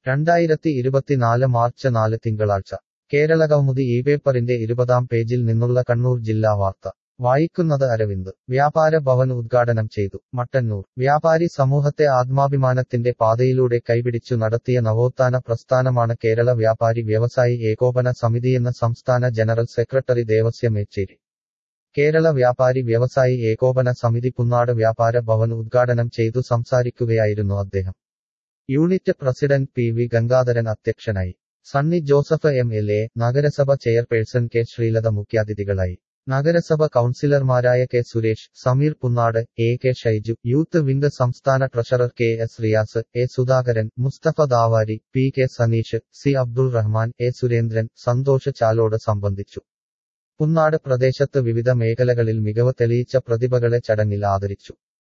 രണ്ടായിരത്തി ഇരുപത്തിനാല് മാർച്ച് നാല് തിങ്കളാഴ്ച കേരളകൗമുദി ഈ പേപ്പറിന്റെ ഇരുപതാം പേജിൽ നിന്നുള്ള കണ്ണൂർ ജില്ലാ വാർത്ത വായിക്കുന്നത് അരവിന്ദ് വ്യാപാര ഭവൻ ഉദ്ഘാടനം ചെയ്തു മട്ടന്നൂർ വ്യാപാരി സമൂഹത്തെ ആത്മാഭിമാനത്തിന്റെ പാതയിലൂടെ കൈപിടിച്ചു നടത്തിയ നവോത്ഥാന പ്രസ്ഥാനമാണ് കേരള വ്യാപാരി വ്യവസായി ഏകോപന സമിതിയെന്ന് സംസ്ഥാന ജനറൽ സെക്രട്ടറി ദേവസ്യ മേച്ചേരി കേരള വ്യാപാരി വ്യവസായി ഏകോപന സമിതി പുന്നാട് വ്യാപാര ഭവൻ ഉദ്ഘാടനം ചെയ്തു സംസാരിക്കുകയായിരുന്നു അദ്ദേഹം unit president P V Gangadharan അധ്യക്ഷനായി Sunny Joseph M L A നഗരസഭ ചെയർപേഴ്സൺ കെ ശ്രീലത മുഖ്യാതിഥികളായി നഗരസഭ കൗൺസിലർമാരായ K Suresh Sameer Punnad A K Shaiju youth wing സംസ്ഥാന treasurer K S Riyas A Sudhakaran Musthafa Davari P K Saneesh C Abdul Rahman A Surendran Santhosh Chalode സംബന്ധിച്ചു പുന്നാട് പ്രദേശത്ത് വിവിധ മേഖലകളിൽ മികവ് തെളിയിച്ച പ്രതിഭകളെ ചടങ്ങിൽ ആദരിച്ചു